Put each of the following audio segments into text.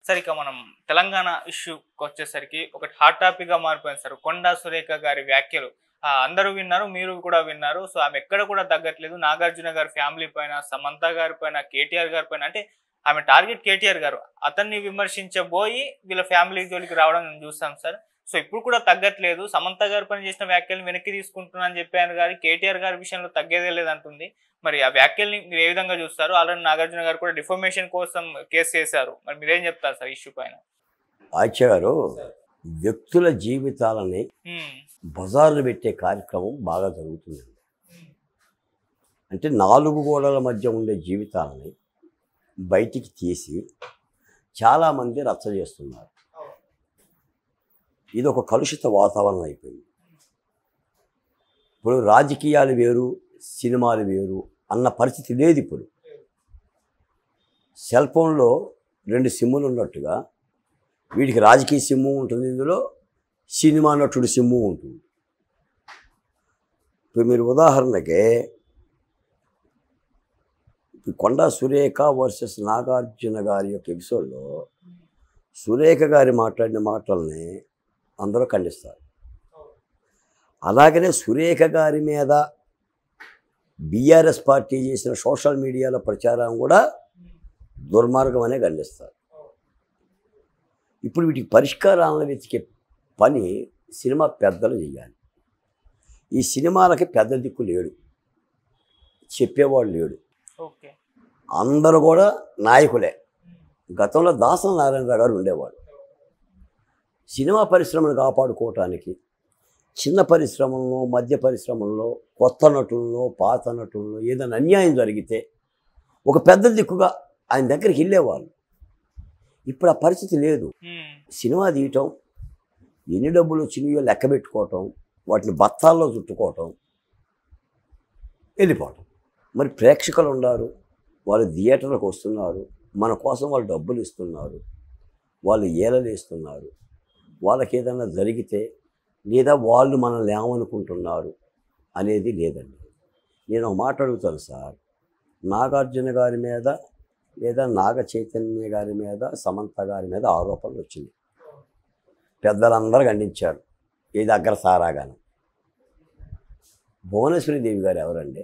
Sir ఇక మనం తెలంగాణ ఇష్యూకి వచ్చేసరికి ఒకటి హాట్ టాపిక్ గా మారిపోయింది సార్ కొండా సురేఖ గారి వ్యాఖ్యలు ఆ, అందరూ విన్నారు మీరు కూడా విన్నారు సో ఆమె ఎక్కడ కూడా తగ్గట్లేదు నాగార్జున గారి ఫ్యామిలీ పైన సమంత గారి పైన కేటీఆర్ గారి పైన అంటే ఆమె టార్గెట్ కేటీఆర్ గారు అతన్ని విమర్శించబోయి వీళ్ళ ఫ్యామిలీ జోలికి రావడం మేము చూస్తాం సార్ సో ఇప్పుడు కూడా తగ్గట్లేదు సమంత గారి పైన చేసిన వ్యాఖ్యలు వెనక్కి తీసుకుంటున్నా అని చెప్పాను గారి కేటీఆర్ గారి విషయంలో తగ్గేదే లేదంటుంది మరి ఆ వ్యాఖ్యల్ని మీరు ఏ విధంగా చూస్తారు ఆల్రెడీ నాగార్జున గారు కూడా డిఫర్మేషన్ కోసం కేసు చేశారు మరి మీరేం చెప్తారు సార్ ఇష్యూ పైన ఆచార్య గారు వ్యక్తుల జీవితాలని ఉమ్, బజార్లు పెట్టే కార్యక్రమం బాగా జరుగుతుందండి అంటే నాలుగు గోడల మధ్య ఉండే జీవితాలని బయటికి తీసి చాలామంది రచ్చ చేస్తున్నారు ఇది ఒక కలుషిత వాతావరణం అయిపోయింది ఇప్పుడు రాజకీయాలు వేరు సినిమాలు వేరు అన్న పరిస్థితి లేదు ఇప్పుడు సెల్ ఫోన్లో రెండు సిమ్ములు ఉన్నట్టుగా వీడికి రాజకీయ సిమ్ము ఉంటుంది ఇందులో సినిమా నటుడు సిమ్ము ఉంటుంది ఇప్పుడు మీరు ఉదాహరణకి ఇప్పుడు కొండా సురేఖ వర్సెస్ నాగార్జున గారి యొక్క ఎపిసోడ్లో సురేఖ గారి మాట్లాడిన మాటల్ని అందరూ ఖండిస్తారు అలాగనే సురేఖ గారి మీద బీఆర్ఎస్ పార్టీ చేసిన సోషల్ మీడియాలో ప్రచారం కూడా దుర్మార్గం అనే ఖండిస్తారు ఇప్పుడు వీటికి పరిష్కారాలను వెతికే పని సినిమా పెద్దలు చేయాలి ఈ సినిమాలకి పెద్ద దిక్కు లేడు చెప్పేవాడు లేడు ఓకే అందరూ కూడా నాయకులే గతంలో దాసన నారాయణరావు గారు ఉండేవాడు సినిమా పరిశ్రమను కాపాడుకోవటానికి చిన్న పరిశ్రమల్లో మధ్య పరిశ్రమల్లో కొత్త నటుల్లో పాత నటుల్లో ఏదైనా అన్యాయం జరిగితే ఒక పెద్ద దిక్కుగా ఆయన దగ్గరికి వెళ్ళేవాళ్ళు ఇప్పుడు ఆ పరిస్థితి లేదు ఉమ్, సినిమా తీయటం ఎన్ని డబ్బులు వచ్చినాయో లెక్క పెట్టుకోవటం వాటిని బత్తాల్లో చుట్టుకోవటం వెళ్ళిపోవటం మరి ప్రేక్షకులు ఉన్నారు వాళ్ళు థియేటర్లకు వస్తున్నారు మన కోసం వాళ్ళు డబ్బులు ఇస్తున్నారు వాళ్ళు ఏలలు ఇస్తున్నారు వాళ్ళకి ఏదైనా జరిగితే లేదా వాళ్ళు మనల్ని ఏమనుకుంటున్నారు అనేది లేదండి నేను ఒక మాట అడుగుతాను సార్ నాగార్జున గారి మీద లేదా నాగ చైతన్య గారి మీద సమంత గారి మీద ఆరోపణలు వచ్చింది పెద్దలందరూ ఖండించారు ఇది అగ్ర సారాగాను భువనేశ్వరి దేవి గారు ఎవరండి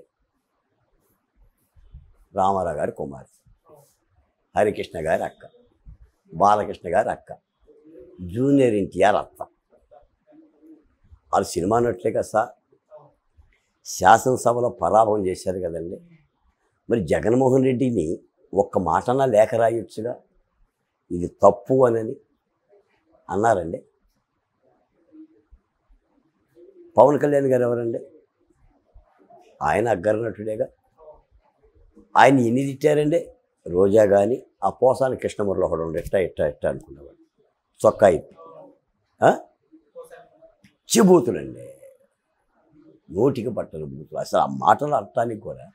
రామారావు గారి కుమారి హరికృష్ణ గారి అక్క బాలకృష్ణ గారి అక్క జూనియర్ ఎన్టీఆర్ అత్త వాళ్ళు సినిమా నట్లే కదా సార్ శాసనసభలో పరాభవం చేశారు కదండి మరి జగన్మోహన్ రెడ్డిని ఒక్క మాటనా లేఖ రాయొచ్చుగా ఇది తప్పు అనని అన్నారండి పవన్ కళ్యాణ్ గారు ఎవరండి ఆయన అగ్గర నటుడేగా ఆయన ఎన్ని తిట్టారండి రోజా కానీ ఆ పోసాని కృష్ణమురళి ఒకడు ఉండే ఎట్టా ఎట్టా ఎట్టా అనుకునేవాడు చొక్కా ఇప్పి ఆ? పిచ్చి బూతులండి నోటికి పట్టలు బూతులు అసలు ఆ మాటలు అర్థానికి కూడా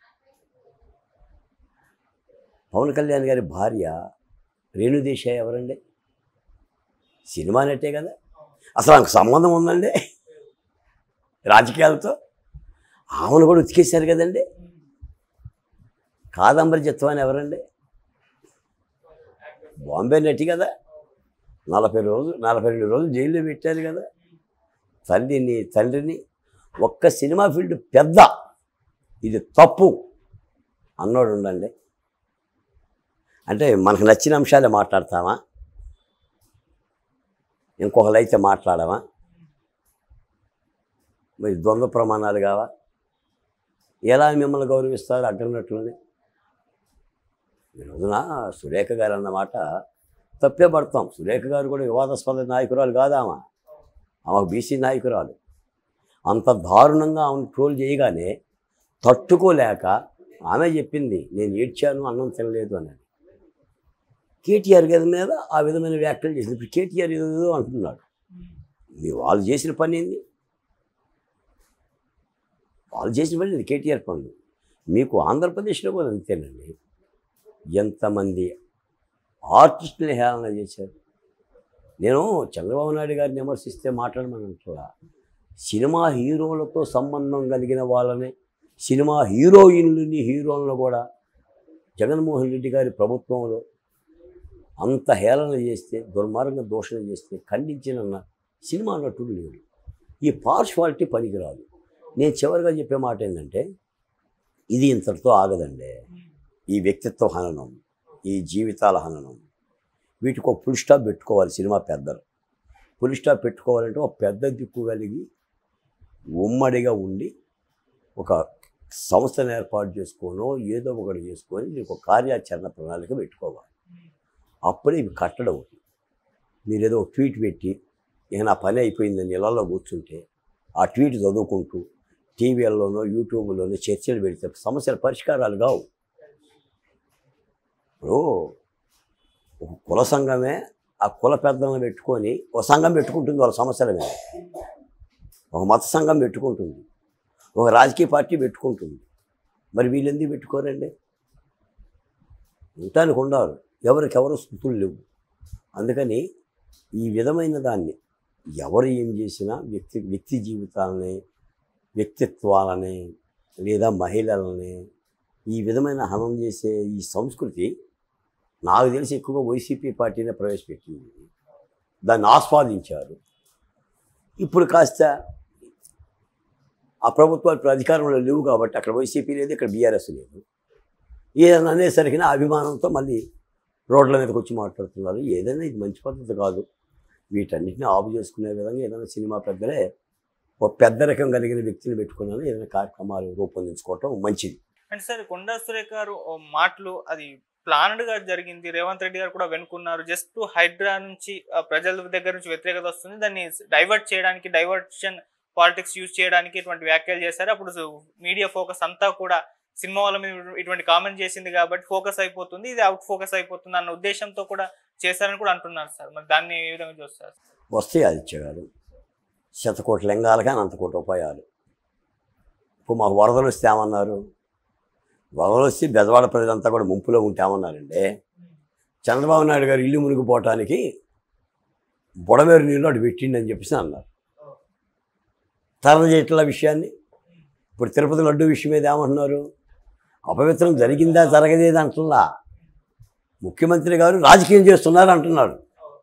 పవన్ కళ్యాణ్ గారి భార్య రేణుదేశాయ్ ఎవరండి సినిమా నట్టే కదా అసలు ఆమెకు సంబంధం ఉందండి రాజకీయాలతో ఆమెను కూడా ఉతికేశారు కదండి కాదంబరి చిత్వాన్ని ఎవరండి బాంబే నటి కదా నలభై రోజులు నలభై రెండు రోజులు జైల్లో పెట్టారు కదా తల్లిని తండ్రిని ఒక్క సినిమా ఫీల్డ్ పెద్ద ఇది తప్పు అన్నోడు ఉండండి అంటే మనకు నచ్చిన అంశాలే మాట్లాడతామా ఇంకొకరైతే మాట్లాడమా మరి ద్వంద్వ ప్రమాణాలు కావా ఎలా మిమ్మల్ని గౌరవిస్తారు అగ్రనటులని ఈ రోజున సురేఖ గారు అన్నమాట తప్పే పడతాం సురేఖ గారు కూడా వివాదాస్పద నాయకురాలు కాదా ఆమె ఆమె బీసీ నాయకురాలు అంత దారుణంగా ఆమెను ట్రోల్ చేయగానే తట్టుకోలేక ఆమె చెప్పింది నేను ఏడ్చాను అన్నం తినలేదు అని కేటీఆర్ గారి మీద ఆ విధమైన వ్యాఖ్యలు చేసింది ఇప్పుడు కేటీఆర్ ఏదో అంటున్నాడు మీ వాళ్ళు చేసిన పని ఏంది వాళ్ళు చేసిన పని ఇది కేటీఆర్ పనులు మీకు ఆంధ్రప్రదేశ్లో కూడా అంతేనండి ఎంతమంది ఆర్టిస్టుని హేళన చేశారు నేను చంద్రబాబు నాయుడు గారిని విమర్శిస్తే మాట్లాడమని అంటున్నా సినిమా హీరోలతో సంబంధం కలిగిన వాళ్ళని సినిమా హీరోయిన్లని హీరోలను కూడా జగన్మోహన్ రెడ్డి గారి ప్రభుత్వంలో అంత హేళన చేస్తే దుర్మార్గంగా దూషణ చేస్తే ఖండించిన సినిమా నటుడు లేడు ఈ పార్శ్వాలిటీ పనికిరాదు నేను చివరిగా చెప్పే మాట ఏంటంటే ఇది ఇంతటితో ఆగదండి ఈ వ్యక్తిత్వ హననం ఈ జీవితాల హననం వీటికి ఒక ఫుల్ స్టాప్ పెట్టుకోవాలి సినిమా పెద్దలు ఫుల్ స్టాప్ పెట్టుకోవాలంటే ఒక పెద్ద దిక్కు కలిగి ఉమ్మడిగా ఉండి ఒక సంస్థను ఏర్పాటు చేసుకోనో ఏదో ఒకటి చేసుకొని దీనికి ఒక కార్యాచరణ ప్రణాళిక పెట్టుకోవాలి అప్పుడే ఇవి కట్టడం అవుతుంది మీరు ఏదో ఒక ట్వీట్ పెట్టి ఇక నా పని అయిపోయిందని ఇళ్లలో కూర్చుంటే ఆ ట్వీట్ చదువుకుంటూ టీవీల్లోనో యూట్యూబ్లోనో చర్చలు పెడితే సమస్యల పరిష్కారాలు కావు ఇప్పుడు ఒక కుల సంఘమే ఆ కుల పెద్దలను పెట్టుకొని ఒక సంఘం పెట్టుకుంటుంది వాళ్ళ సమస్యల మీద ఒక మత సంఘం పెట్టుకుంటుంది ఒక రాజకీయ పార్టీ పెట్టుకుంటుంది మరి వీళ్ళు ఎందుకు పెట్టుకోరండి ఉండటానికి ఉండాలి ఎవరికెవరు స్థుతులు లేవు అందుకని ఈ విధమైన దాన్ని ఎవరు ఏం చేసినా వ్యక్తి వ్యక్తి జీవితాలని వ్యక్తిత్వాలని లేదా మహిళలని ఈ విధమైన హనం చేసే ఈ సంస్కృతి నాకు తెలిసి ఎక్కువగా వైసీపీ పార్టీనే ప్రవేశపెట్టింది దాన్ని ఆస్వాదించారు ఇప్పుడు కాస్త ఆ ప్రభుత్వాలు ఇప్పుడు అధికారంలో లేవు కాబట్టి అక్కడ వైసీపీ లేదు ఇక్కడ బీఆర్ఎస్ లేదు ఏదైనా అనేసరికి నా అభిమానంతో మళ్ళీ రోడ్ల మీదకి వచ్చి మాట్లాడుతున్నారు ఏదైనా ఇది మంచి పద్ధతి కాదు వీటన్నిటిని ఆపు చేసుకునే విధంగా ఏదైనా సినిమా పెద్దలే ఒక పెద్ద రకం కలిగిన వ్యక్తిని పెట్టుకున్నాను ఏదైనా కార్యక్రమాలు రూపొందించుకోవటం మంచిది అంటే సార్ కొండా సురేఖ గారు ఓ మాటలు అది ప్లాన్డ్ గా జరిగింది రేవంత్ రెడ్డి గారు కూడా వెనుకున్నారు జస్ట్ హైడ్రా నుంచి ఆ, ప్రజల దగ్గర నుంచి వ్యతిరేకత వస్తుంది దాన్ని డైవర్ట్ చేయడానికి డైవర్షన్ పాలిటిక్స్ యూజ్ చేయడానికి ఇటువంటి వ్యాఖ్యలు చేశారు అప్పుడు మీడియా ఫోకస్ అంతా కూడా సినిమా వాళ్ళ మీద ఇటువంటి కామెంట్ చేసింది కాబట్టి ఫోకస్ అయిపోతుంది ఇది అవుట్ ఫోకస్ అయిపోతుంది అన్న ఉద్దేశంతో కూడా చేశారని కూడా అంటున్నారు సార్ మరి దాన్ని ఏ విధంగా చూస్తారు వస్తాయి ఆదిత్య గారు శతకోటి లింగాలు కానీ అంతకోటి ఉపాయాలు ఇప్పుడు మాకు వరదలు వస్తే ఏమన్నారు వరదలు వస్తే బెజవాడ ప్రజలంతా కూడా ముంపులో ఉంటే ఏమన్నారండి చంద్రబాబు నాయుడు గారు ఇల్లు మునిగిపోవటానికి బుడమేరు నీళ్ళు అటు పెట్టిండి అని చెప్పేసి అన్నారు తరణ చేయట్ల విషయాన్ని ఇప్పుడు తిరుపతి లడ్డు విషయం మీద ఏమంటున్నారు అపవిత్రం జరిగిందా జరగలేదు అంటున్నా ముఖ్యమంత్రి గారు రాజకీయం చేస్తున్నారు అంటున్నాడు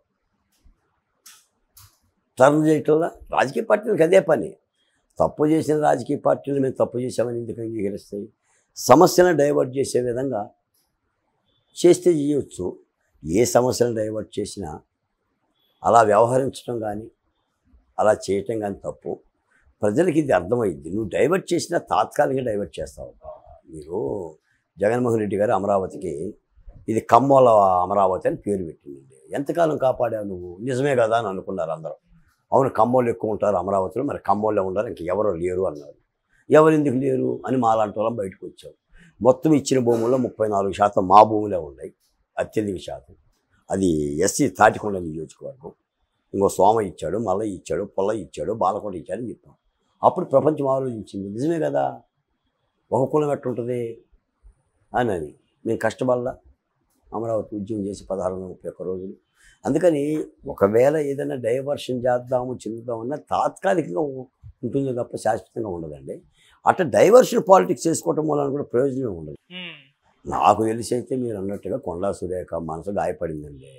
టర్న్ చేయటంలో రాజకీయ పార్టీలకు అదే పని తప్పు చేసిన రాజకీయ పార్టీలు మేము తప్పు చేసామని ఎందుకు అంగీకరిస్తాయి సమస్యను డైవర్ట్ చేసే విధంగా చేస్తే చేయవచ్చు ఏ సమస్యను డైవర్ట్ చేసినా అలా వ్యవహరించడం కానీ అలా చేయటం కానీ తప్పు ప్రజలకి ఇది అర్థమైంది నువ్వు డైవర్ట్ చేసినా తాత్కాలికంగా డైవర్ట్ చేస్తావు మీరు జగన్మోహన్ రెడ్డి గారు అమరావతికి ఇది కమ్మోల అమరావతి అని పేరు పెట్టిందండి ఎంతకాలం కాపాడావు నువ్వు నిజమే కదా అని అనుకున్నారు అందరూ అవును కమ్మోళ్ళు ఎక్కువ ఉంటారు అమరావతిలో మరి కమ్మోళ్ళే ఉండరు ఇంక ఎవరు లేరు అన్నారు ఎవరు ఎందుకు లేరు అని మాలాంటి వాళ్ళం బయటకు వచ్చాం మొత్తం ఇచ్చిన భూముల్లో ముప్పై నాలుగు శాతం మా భూములే ఉన్నాయి అత్యధిక శాతం అది ఎస్సీ తాటికొండ నియోజకవర్గం ఇంకో సోమ ఇచ్చాడు మల్ల ఇచ్చాడు పొల్ల ఇచ్చాడు బాలకోట ఇచ్చాడు అని చెప్పాం అప్పుడు ప్రపంచం ఆలోచించింది నిజమే కదా ఒక కులం ఎట్టుంటుంది అని అని మేము కష్టపడాల అమరావతి ఉద్యమం చేసి పదహారు వందల ముప్పై ఒక్క రోజులు అందుకని ఒకవేళ ఏదైనా డైవర్షన్ చేద్దాము చెందుదామన్నా తాత్కాలికంగా ఉంటుంది తప్ప శాశ్వతంగా ఉండదండి అట్లా డైవర్షన్ పాలిటిక్స్ చేసుకోవటం వలన కూడా ప్రయోజనం ఉండదు ఉమ్, నాకు తెలిసి అయితే మీరు అన్నట్టుగా కొండా సురేఖ మనసు గాయపడిందండి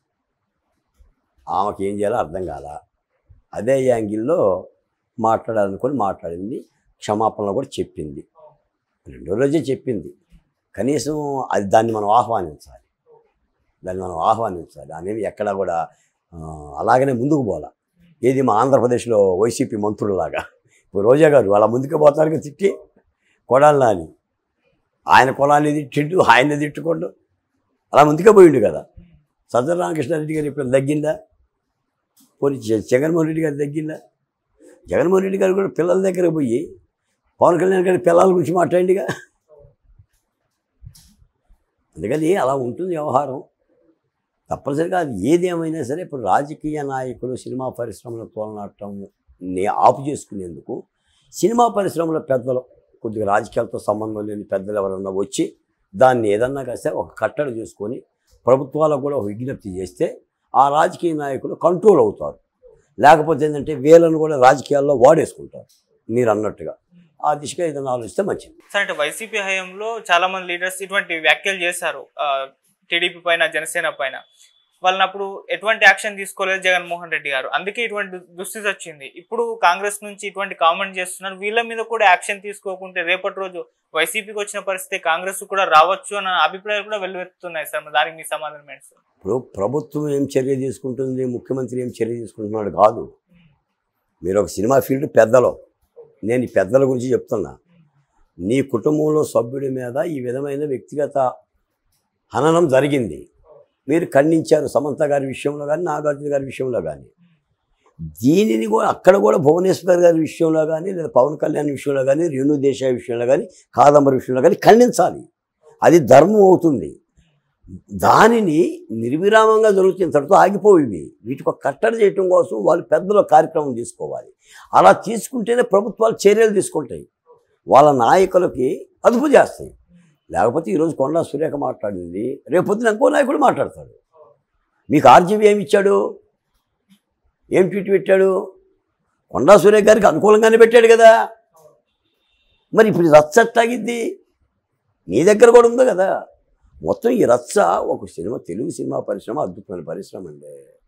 ఆమెకి ఏం చేయాలో అర్థం కాల అదే యాంగిల్లో మాట్లాడాలనుకొని మాట్లాడింది క్షమాపణలు కూడా చెప్పింది రెండో రోజే చెప్పింది కనీసం అది దాన్ని మనం ఆహ్వానించాలి దాన్ని మనం ఆహ్వానించాలి ఆమె ఎక్కడ కూడా ఆ, అలాగనే ముందుకు పోలా ఏది మా ఆంధ్రప్రదేశ్లో వైసీపీ మంత్రులలాగా ఇప్పుడు రోజా గారు అలా ముందుకు పోతారు కదా తిట్టి కొడాలి అని ఆయన కులాన్ని తిట్టిండు ఆయన తిట్టుకోండు అలా ముందుకే పోయిండు కదా సజ్జల రామకృష్ణారెడ్డి గారు ఇప్పుడు తగ్గిందా పోనీ జ- జగన్మోహన్ రెడ్డి గారు తగ్గిందా జగన్మోహన్ రెడ్డి గారు కూడా పిల్లల దగ్గర పోయి పవన్ కళ్యాణ్ గారి పిల్లల గురించి మాట్లాడిండిగా అందుకని అలా ఉంటుంది వ్యవహారం తప్పనిసరిగా అది ఏది ఏమైనా సరే ఇప్పుడు రాజకీయ నాయకులు సినిమా పరిశ్రమలో తోలనాటం నే ఆపు చేసుకునేందుకు సినిమా పరిశ్రమల పెద్దలు కొద్దిగా రాజకీయాలతో సంబంధం లేని పెద్దలు ఎవరన్నా వచ్చి దాన్ని ఏదన్నా కాస్తే ఒక కట్టడి చేసుకొని ప్రభుత్వాలకు కూడా ఒక విజ్ఞప్తి చేస్తే ఆ రాజకీయ నాయకులు కంట్రోల్ అవుతారు లేకపోతే ఏంటంటే వీళ్ళను కూడా రాజకీయాల్లో వాడేసుకుంటారు మీరు అన్నట్టుగా ఆ దిశగా ఏదైనా ఆలోచిస్తే మంచిది సార్ అంటే వైసీపీ హయాంలో చాలా మంది లీడర్స్ ఇటువంటి వ్యాఖ్యలు చేశారు టీడీపీ పైన జనసేన పైన వాళ్ళని అప్పుడు ఎటువంటి యాక్షన్ తీసుకోలేదు జగన్మోహన్ రెడ్డి గారు అందుకే ఇటువంటి దు- దుస్థితి వచ్చింది ఇప్పుడు కాంగ్రెస్ నుంచి ఇటువంటి కామెంట్ చేస్తున్నారు వీళ్ళ మీద కూడా యాక్షన్ తీసుకోకుంటే రేపటి రోజు వైసీపీకి వచ్చిన పరిస్థితి కాంగ్రెస్ కూడా రావచ్చు అన్న అభిప్రాయాలు కూడా వెల్లువెత్తుతున్నాయి సార్ మరి దానికి మీ సమాధానం ఏంటి సార్ ఇప్పుడు ప్రభుత్వం ఏం చర్య తీసుకుంటుంది ముఖ్యమంత్రి ఏం చర్య తీసుకుంటున్నాడు కాదు మీరు ఒక సినిమా ఫీల్డ్ పెద్దలో నేను ఈ పెద్దల గురించి చెప్తున్నా నీ కుటుంబంలో సభ్యుడి మీద ఈ విధమైన వ్యక్తిగత హననం జరిగింది మీరు ఖండించారు సమంత గారి విషయంలో కానీ నాగార్జున గారి విషయంలో కానీ దీనిని కూడా అక్కడ కూడా భువనేశ్వర్ గారి విషయంలో కానీ లేదా పవన్ కళ్యాణ్ విషయంలో కానీ రేణు దేశాయ్ విషయంలో కానీ కాదంబరి విషయంలో కానీ ఖండించాలి అది ధర్మం అవుతుంది దానిని నిర్విరామంగా జరుగుతున్న ఇంతటితో ఆగిపోయి వీటికి ఒక కట్టడి చేయటం కోసం వాళ్ళు పెద్దల కార్యక్రమం తీసుకోవాలి అలా తీసుకుంటేనే ప్రభుత్వాలు చర్యలు తీసుకుంటాయి వాళ్ళ నాయకులకి అదుపు చేస్తాయి లేకపోతే ఈరోజు కొండా సురేఖ మాట్లాడింది రేపొద్దున ఇంకో నాయకుడు మాట్లాడతాడు మీకు ఆర్జీవీ ఏమి ఇచ్చాడు ఏం ట్వీట్ పెట్టాడు కొండా సురేఖ గారికి అనుకూలంగానే పెట్టాడు కదా మరి ఇప్పుడు ఈ రచ్చ ఎట్లాగిద్ది నీ దగ్గర కూడా ఉంది కదా మొత్తం ఈ రచ్చ ఒక సినిమా తెలుగు సినిమా పరిశ్రమ అద్భుతమైన పరిశ్రమ అండి